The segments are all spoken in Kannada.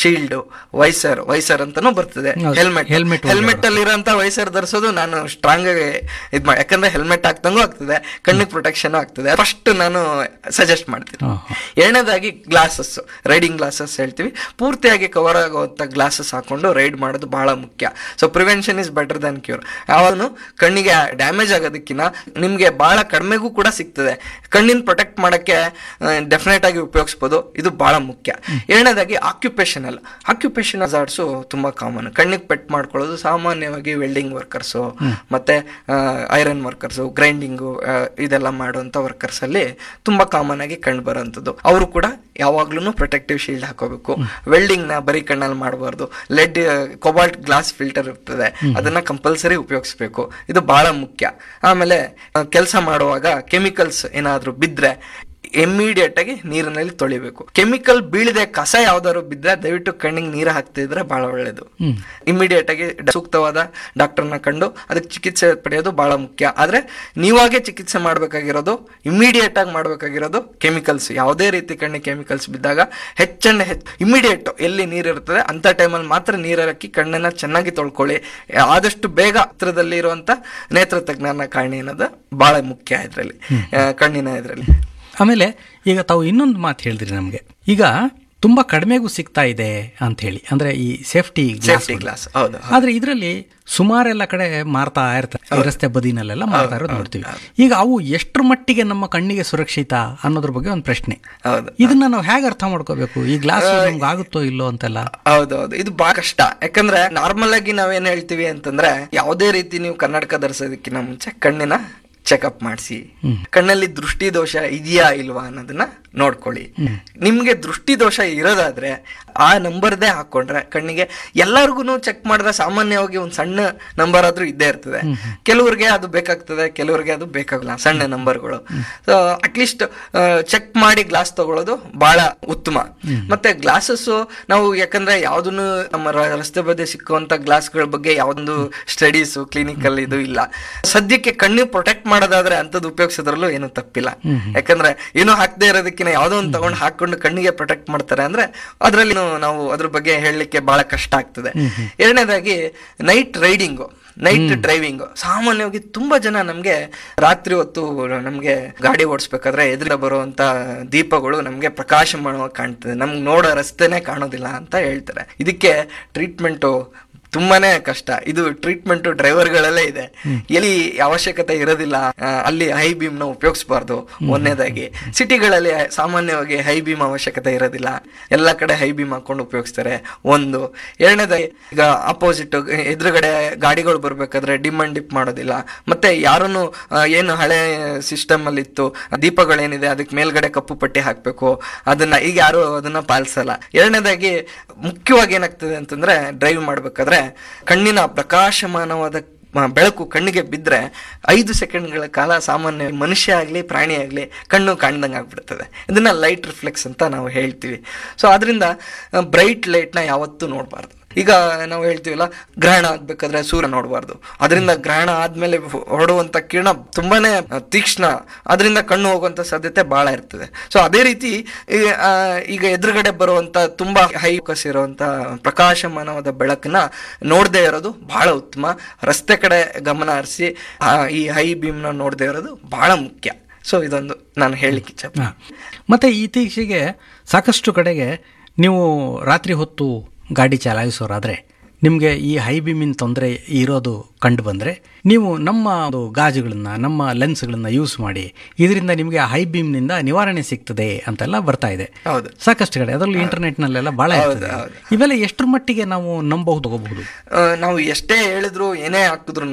ಶೀಲ್ಡ್ ವೈಸರ್ ವೈಸರ್ ಅಂತಾನು ಬರ್ತದೆ ಹೌದು. ಹೆಲ್ಮೆಟ್ Helmet ಒಂದು ಹೆಲ್ಮೆಟ್ ಅಲ್ಲಿ ಇರೋಂತ ವೈಸರ್ ಧರಿಸೋದು ನಾನು ಸ್ಟ್ರಾಂಗ್ ಆಗಿ ಇದ್ ಮಾಡಿ ಯಾಕಂದ್ರೆ ಹೆಲ್ಮೆಟ್ ಹಾಕ್ದಂಗೂ ಆಗ್ತದೆ ಕಣ್ಣಿಗೆ ಪ್ರೊಟೆಕ್ಷನ್ ಆಗ್ತದೆ ಫಸ್ಟ್ ನಾನು ಸಜೆಸ್ಟ್ ಮಾಡ್ತೀನಿ ಹಾ, ಎರಡನೇದಾಗಿ ಗ್ಲಾಸಸ್ ರೈಡಿಂಗ್ ಗ್ಲಾಸಸ್ ಹೇಳ್ತೀವಿ ಪೂರ್ತಿಯಾಗಿ ಕವರ್ ಆಗುವಂತ ಗ್ಲಾಸಸ್ ಹಾಕೊಂಡು ರೈಡ್ ಮಾಡೋದು ಬಹಳ ಮುಖ್ಯ so prevention is better than cure ಯಾವಾಗನು ಕಣ್ಣಿಗೆ ಡ್ಯಾಮೇಜ್ ಆಗೋದಕ್ಕಿಂತ ನಿಮ್ಗೆ ಬಹಳ ಕಡಿಮೆಗೂ ಕೂಡ ಸಿಗ್ತದೆ ಕಣ್ಣಿನ ಪ್ರೊಟೆಕ್ಟ್ ಮಾಡಕ್ಕೆ ಡೆಫಿನೆಟ್ ಆಗಿ ಉಪಯೋಗಿಸ್ಬೋದು ಇದು ಬಹಳ ಮುಖ್ಯ ಎರಡನೇದಾಗಿ ಆಕ್ಯುಪೇಷನಲ್ ಆಕ್ಯುಪೇಷನ್ ಹಜಾರ್ಡ್ಸು ತುಂಬಾ ಕಾಮನ್ ಕಣ್ಣಿಗೆ ಪೆಟ್ ಮಾಡ್ಕೊಳ್ಳೋದು ಸಾಮಾನ್ಯವಾಗಿ ವೆಲ್ಡಿಂಗ್ ವರ್ಕರ್ಸು ಮತ್ತೆ ಐರನ್ ವರ್ಕರ್ಸು ಗ್ರೈಂಡಿಂಗು ಇದೆಲ್ಲ ಮಾಡುವಂತ ವರ್ಕರ್ಸ್ ಅಲ್ಲಿ ತುಂಬಾ ಕಾಮನ್ ಆಗಿ ಕಂಡು ಬರೋಂಥದ್ದು ಅವರು ಕೂಡ ಯಾವಾಗ್ಲೂ ಪ್ರೊಟೆಕ್ಟಿವ್ ಶೀಲ್ಡ್ ಹಾಕೋಬೇಕು ವೆಲ್ಡಿಂಗ್ ನ ಬರೀ ಕಣ್ಣಲ್ಲಿ ಮಾಡಬಾರ್ದು ಲೆಡ್ ಕೊಬಾಲ್ಟ್ ಗ್ಲಾಸ್ ಫಿಲ್ಟರ್ ಇರ್ತದೆ ಅದನ್ನ ಕಂಪಲ್ಸರಿ ಉಪಯೋಗಿಸ್ಬೇಕು ಇದು ಬಹಳ ಮುಖ್ಯ ಆಮೇಲೆ ಕೆಲಸ ಮಾಡುವಾಗ ಕೆಮಿಕಲ್ಸ್ ಏನಾದ್ರೂ ಬಿದ್ರೆ ಇಮಿಡಿಯೇಟ್ ಆಗಿ ನೀರಿನಲ್ಲಿ ತೊಳಿಬೇಕು ಕೆಮಿಕಲ್ ಬೀಳದೆ ಕಸ ಯಾವ್ದಾದ್ರು ಬಿದ್ರೆ ದಯವಿಟ್ಟು ಕಣ್ಣಿಗೆ ನೀರು ಹಾಕ್ತಿದ್ರೆ ಬಹಳ ಒಳ್ಳೇದು ಇಮಿಡಿಯೇಟ್ ಆಗಿ ಸೂಕ್ತವಾದ ಡಾಕ್ಟರ್ನ ಕಂಡು ಅದಕ್ಕೆ ಚಿಕಿತ್ಸೆ ಪಡೆಯೋದು ಬಹಳ ಮುಖ್ಯ ಆದ್ರೆ ನೀವಾಗೆ ಚಿಕಿತ್ಸೆ ಮಾಡಬೇಕಾಗಿರೋದು ಇಮಿಡಿಯೇಟ್ ಆಗಿ ಮಾಡಬೇಕಾಗಿರೋದು ಕೆಮಿಕಲ್ಸ್ ಯಾವುದೇ ರೀತಿ ಕಣ್ಣಿಗೆ ಕೆಮಿಕಲ್ಸ್ ಬಿದ್ದಾಗ ಹೆಚ್ಚಂಡ್ ಹೆಚ್ಚು ಇಮಿಡಿಯೇಟ್ ಎಲ್ಲಿ ನೀರು ಇರ್ತದೆ ಅಂತ ಟೈಮಲ್ಲಿ ಮಾತ್ರ ನೀರು ಹಾಕಿ ಕಣ್ಣನ್ನ ಚೆನ್ನಾಗಿ ತೊಳ್ಕೊಳ್ಳಿ ಆದಷ್ಟು ಬೇಗ ಹತ್ರದಲ್ಲಿ ಇರುವಂತ ನೇತ್ರ ತಜ್ಞರನ್ನ ಕಾಣಿ ಅನ್ನೋದು ಬಹಳ ಮುಖ್ಯ ಇದರಲ್ಲಿ ಕಣ್ಣಿನ ಇದರಲ್ಲಿ ಆಮೇಲೆ ಈಗ ತಾವು ಇನ್ನೊಂದು ಮಾತು ಹೇಳಿದ್ರಿ ನಮಗೆ ಈಗ ತುಂಬಾ ಕಡಿಮೆಗೂ ಸಿಗ್ತಾ ಇದೆ ಅಂತ ಹೇಳಿ ಅಂದ್ರೆ ಈ ಸೇಫ್ಟಿ ಸೇಫ್ಟಿ ಗ್ಲಾಸ್ ಹೌದು ಆದ್ರೆ ಇದರಲ್ಲಿ ಸುಮಾರೆಲ್ಲ ಕಡೆ ಮಾರ್ತಾ ಇರ್ತಾರೆ ಈ ರಸ್ತೆ ಬದಿನಲ್ಲೆಲ್ಲ ಮಾರ್ತಾ ಇರೋದು ನೋಡ್ತೀವಿ ಈಗ ಅವು ಎಷ್ಟರ ಮಟ್ಟಿಗೆ ನಮ್ಮ ಕಣ್ಣಿಗೆ ಸುರಕ್ಷಿತ ಅನ್ನೋದ್ರ ಬಗ್ಗೆ ಒಂದು ಪ್ರಶ್ನೆ ಹೌದು ಇದನ್ನ ನಾವು ಹೇಗೆ ಅರ್ಥ ಮಾಡ್ಕೋಬೇಕು ಈ ಗ್ಲಾಸ್ ನಮ್ಗೆ ಆಗುತ್ತೋ ಇಲ್ಲೋ ಅಂತೆಲ್ಲ ಹೌದೌದು ಇದು ಬಹಳ ಕಷ್ಟ ಯಾಕಂದ್ರೆ ನಾರ್ಮಲ್ ಆಗಿ ನಾವೇನ್ ಹೇಳ್ತೀವಿ ಅಂತಂದ್ರೆ ಯಾವುದೇ ರೀತಿ ನೀವು ಕನ್ನಡಕ ಧರಿಸೋದಕ್ಕಿಂತ ಮುಂಚೆ ಕಣ್ಣಿನ ಚೆಕಪ್ ಮಾಡಿಸಿ ಕಣ್ಣಲ್ಲಿ ದೃಷ್ಟಿ ದೋಷ ಇದೆಯಾ ಇಲ್ವಾ ಅನ್ನೋದನ್ನ ನೋಡ್ಕೊಳ್ಳಿ ನಿಮ್ಗೆ ದೃಷ್ಟಿ ದೋಷ ಇರೋದಾದ್ರೆ ಆ ನಂಬರ್ದೇ ಹಾಕೊಂಡ್ರೆ ಕಣ್ಣಿಗೆ ಎಲ್ಲರಿಗೂ ಚೆಕ್ ಮಾಡಿದ್ರೆ ಸಾಮಾನ್ಯವಾಗಿ ಒಂದು ಸಣ್ಣ ನಂಬರ್ ಆದ್ರೂ ಇದ್ದೇ ಇರ್ತದೆ ಕೆಲವ್ರಿಗೆ ಅದು ಬೇಕಾಗ್ತದೆ ಕೆಲವ್ರಿಗೆ ಅದು ಬೇಕಾಗಲ್ಲ ಸಣ್ಣ ನಂಬರ್ಗಳು ಸೊ ಅಟ್ಲೀಸ್ಟ್ ಚೆಕ್ ಮಾಡಿ ಗ್ಲಾಸ್ ತಗೊಳ್ಳೋದು ಬಹಳ ಉತ್ತಮ ಮತ್ತೆ ಗ್ಲಾಸಸ್ ನಾವು ಯಾಕಂದ್ರೆ ಯಾವ್ದನ್ನು ನಮ್ಮ ರ- ರಸ್ತೆ ಬದಿ ಸಿಕ್ಕುವಂತ ಗ್ಲಾಸ್ಗಳ ಬಗ್ಗೆ ಯಾವ್ದೊಂದು ಸ್ಟಡೀಸ್ ಕ್ಲಿನಿಕಲ್ ಇದು ಇಲ್ಲ ಸದ್ಯಕ್ಕೆ ಕಣ್ಣು ಪ್ರೊಟೆಕ್ಟ್ ಮಾಡೋದಾದ್ರೆ ಅಂತದ್ದು ಉಪಯೋಗಿಸೋದ್ರಲ್ಲೂ ಏನು ತಪ್ಪಿಲ್ಲ ಯಾಕಂದ್ರೆ ಏನೋ ಹಾಕದೇ ಇರೋದಕ್ಕಿಂತ ಯಾವ್ದೋ ಒಂದು ತಗೊಂಡು ಹಾಕೊಂಡು ಕಣ್ಣಿಗೆ ಪ್ರೊಟೆಕ್ಟ್ ಮಾಡ್ತಾರೆ ಅಂದ್ರೆ ಅದ್ರಲ್ಲಿ ನಾವು ಅದ್ರ ಬಗ್ಗೆ ಹೇಳಲಿಕ್ಕೆ ಬಹಳ ಕಷ್ಟ ಆಗ್ತದೆ ಎರಡನೇದಾಗಿ ನೈಟ್ ರೈಡಿಂಗು ನೈಟ್ ಡ್ರೈವಿಂಗ್ ಸಾಮಾನ್ಯವಾಗಿ ತುಂಬಾ ಜನ ನಮ್ಗೆ ರಾತ್ರಿ ಹೊತ್ತು ನಮ್ಗೆ ಗಾಡಿ ಓಡಿಸ್ಬೇಕಾದ್ರೆ ಎದುರು ಬರುವಂತ ದೀಪಗಳು ನಮ್ಗೆ ಪ್ರಕಾಶಮಾನವಾಗಿ ಕಾಣ್ತದೆ ನಮ್ಗೆ ನೋಡೋ ರಸ್ತೆನೆ ಕಾಣೋದಿಲ್ಲ ಅಂತ ಹೇಳ್ತಾರೆ ಇದಕ್ಕೆ ಟ್ರೀಟ್ಮೆಂಟು ತುಂಬಾನೇ ಕಷ್ಟ ಇದು ಟ್ರೀಟ್ಮೆಂಟ್ ಡ್ರೈವರ್ಗಳಲ್ಲೇ ಇದೆ ಎಲ್ಲಿ ಅವಶ್ಯಕತೆ ಇರೋದಿಲ್ಲ ಆ, ಅಲ್ಲಿ ಹೈ ಬೀಮ್ ನ ಉಪಯೋಗಿಸಬಾರ್ದು ಒಂದನೇದಾಗಿ ಸಿಟಿಗಳಲ್ಲಿ ಸಾಮಾನ್ಯವಾಗಿ ಹೈ ಬೀಮ್ ಅವಶ್ಯಕತೆ ಇರೋದಿಲ್ಲ ಎಲ್ಲ ಕಡೆ ಹೈ ಬೀಮ್ ಹಾಕೊಂಡು ಉಪಯೋಗಿಸ್ತಾರೆ ಒಂದು ಎರಡನೇದಾಗಿ ಈಗ ಅಪೋಸಿಟ್ ಎದುರುಗಡೆ ಗಾಡಿಗಳು ಬರ್ಬೇಕಾದ್ರೆ ಡಿಮ್ ಅಂಡ್ ಡಿಪ್ ಮಾಡೋದಿಲ್ಲ ಮತ್ತೆ ಯಾರನ್ನು ಏನು ಹಳೆ ಸಿಸ್ಟಮ್ ಅಲ್ಲಿ ಇತ್ತು ದೀಪಗಳೇನಿದೆ ಅದಕ್ಕೆ ಮೇಲ್ಗಡೆ ಕಪ್ಪು ಪಟ್ಟಿ ಹಾಕ್ಬೇಕು ಅದನ್ನ ಈಗ ಯಾರು ಅದನ್ನ ಪಾಲಿಸಲ್ಲ ಎರಡನೇದಾಗಿ ಮುಖ್ಯವಾಗಿ ಏನಾಗ್ತದೆ ಅಂತಂದ್ರೆ ಡ್ರೈವ್ ಮಾಡ್ಬೇಕಾದ್ರೆ ಕಣ್ಣಿನ ಪ್ರಕಾಶಮಾನವಾದ ಮ- ಬೆಳಕು ಕಣ್ಣಿಗೆ ಬಿದ್ದರೆ ಐದು ಸೆಕೆಂಡ್ಗಳ ಕಾಲ ಸಾಮಾನ್ಯ ಮನುಷ್ಯ ಆಗಲಿ ಪ್ರಾಣಿ ಆಗಲಿ ಕಣ್ಣು ಕಾಣ್ದಂಗೆ ಆಗ್ಬಿಡ್ತದೆ ಇದನ್ನ ಲೈಟ್ ರಿಫ್ಲೆಕ್ಸ್ ಅಂತ ನಾವು ಹೇಳ್ತೀವಿ ಸೊ ಅದರಿಂದ ಬ್ರೈಟ್ ಲೈಟ್ನ ಯಾವತ್ತೂ ನೋಡಬಾರ್ದು ಈಗ ನಾವು ಹೇಳ್ತೀವಲ್ಲ ಗ್ರಹಣ ಆಗ್ಬೇಕಾದ್ರೆ ಸೂರ್ಯ ನೋಡಬಾರ್ದು ಅದರಿಂದ ಗ್ರಹಣ ಆದ್ಮೇಲೆ ಹೊ- ಹೊರಡುವಂತ ಕಿರಣ ತುಂಬಾನೇ ಆ, ತೀಕ್ಷ್ಣ ಅದರಿಂದ ಕಣ್ಣು ಹೋಗುವಂತ ಸಾಧ್ಯತೆ ಬಹಳ ಇರ್ತದೆ ಸೊ ಅದೇ ರೀತಿ ಈ, ಆ, ಈಗ ಎದುರುಗಡೆ ಬರುವಂತ ತುಂಬಾ ಹೈ ಫೋಕಸ್ ಇರುವಂತ ಪ್ರಕಾಶಮಾನವಾದ ಬೆಳಕನ್ನ ನೋಡದೇ ಇರೋದು ಬಹಳ ಉತ್ತಮ ರಸ್ತೆ ಕಡೆ ಗಮನ ಹರಿಸಿ ಈ ಹೈ ಬೀಮ್ನ ನೋಡದೇ ಇರೋದು ಬಹಳ ಮುಖ್ಯ ಸೊ ಇದೊಂದು ನಾನು ಹೇಳಲಿಕ್ಕೆ ಇಚ್ಛೆ ಹಾ. ಮತ್ತೆ ಇತ್ತೀಚೆಗೆ ಸಾಕಷ್ಟು ಕಡೆಗೆ ನೀವು ರಾತ್ರಿ ಹೊತ್ತು ಗಾಡಿ ಚಲಾಯಿಸೋರಾದ್ರೆ ನಿಮಗೆ ಈ ಹೈ ಬೀಮಿನ ತೊಂದರೆ ಇರೋದು ಕಂಡು ಬಂದರೆ ನೀವು ನಮ್ಮ ಒಂದು ಗಾಜುಗಳನ್ನ ನಮ್ಮ ಲೆನ್ಸ್ಗಳನ್ನ ಯೂಸ್ ಮಾಡಿ ಇದರಿಂದ ನಿಮಗೆ ಹೈ ಬೀಮ್ನಿಂದ ನಿವಾರಣೆ ಸಿಗ್ತದೆ ಅಂತೆಲ್ಲ ಬರ್ತಾ ಇದೆ ಹೌದು ಸಾಕಷ್ಟು ಕಡೆ ಅದರಲ್ಲೂ ಇಂಟರ್ನೆಟ್ನಲ್ಲೆಲ್ಲ ಭಾಳ ಇರ್ತದೆ ಇವೆಲ್ಲ ಎಷ್ಟರ ಮಟ್ಟಿಗೆ ನಾವು ನಂಬಬಹುದು ತಗೋಬಹುದು ಆ, ನಾವು ಎಷ್ಟೇ ಹೇಳಿದ್ರು ಏನೇ ಹಾಕಿದ್ರು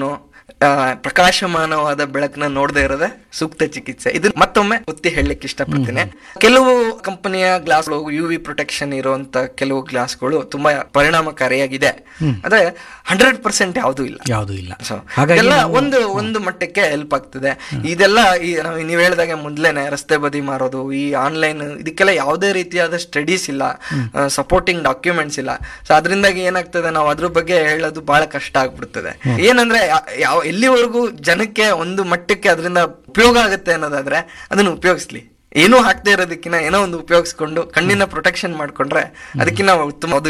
ಪ್ರಕಾಶಮಾನವಾದ ಬೆಳಕನ್ನ ನೋಡದೇ ಇರೋದೇ ಸೂಕ್ತ ಚಿಕಿತ್ಸೆ ಇದು ಮತ್ತೊಮ್ಮೆ ಒತ್ತಿ ಹೇಳಲಿಕ್ಕೆ ಇಷ್ಟಪಡ್ತೀನಿ ಕೆಲವು ಕಂಪನಿಯ ಗ್ಲಾಸ್ಗಳು ಯು ವಿ ಪ್ರೊಟೆಕ್ಷನ್ ಇರುವಂತ ಕೆಲವು ಗ್ಲಾಸ್ಗಳು ತುಂಬಾ ಪರಿಣಾಮಕಾರಿಯಾಗಿದೆ ಆದ್ರೆ ಹಂಡ್ರೆಡ್ ಪರ್ಸೆಂಟ್ ಯಾವುದೂ ಇಲ್ಲ ಯಾವುದೂ ಇಲ್ಲ ಸೊ ಹಾಗಾಗಿ ಎಲ್ಲ ಒಂದು ಒಂದು ಮಟ್ಟಕ್ಕೆ ಹೆಲ್ಪ್ ಆಗ್ತದೆ ಇದೆಲ್ಲ ಈ ನಾವು ನೀವು ಹೇಳಿದಾಗೆ ಮೊದ್ಲೇನೆ ರಸ್ತೆ ಬದಿ ಮಾರೋದು ಈ ಆನ್ಲೈನ್ ಇದಕ್ಕೆಲ್ಲ ಯಾವುದೇ ರೀತಿಯಾದ ಸ್ಟಡೀಸ್ ಇಲ್ಲ ಸಪೋರ್ಟಿಂಗ್ ಡಾಕ್ಯುಮೆಂಟ್ಸ್ ಇಲ್ಲ ಸೊ ಅದರಿಂದಾಗಿ ಏನಾಗ್ತದೆ ನಾವು ಅದ್ರ ಬಗ್ಗೆ ಹೇಳೋದು ಬಹಳ ಕಷ್ಟ ಆಗ್ಬಿಡ್ತದೆ ಏನಂದ್ರೆ ಯಾ- ಯಾವ ಎಲ್ಲಿವರೆಗೂ ಜನಕ್ಕೆ ಒಂದು ಮಟ್ಟಕ್ಕೆ ಅದರಿಂದ ಉಪಯೋಗ ಆಗುತ್ತೆ ಅನ್ನೋದಾದ್ರೆ ಅದನ್ನ ಉಪಯೋಗಿಸ್ಲಿ ಏನೂ ಹಾಕ್ದೇ ಇರೋದಕ್ಕಿಂತ ಏನೋ ಒಂದು ಉಪಯೋಗಿಸ್ಕೊಂಡು ಕಣ್ಣಿನ ಪ್ರೊಟೆಕ್ಷನ್ ಮಾಡ್ಕೊಂಡ್ರೆ ಅದಕ್ಕಿಂತ ಉತ್ತಮ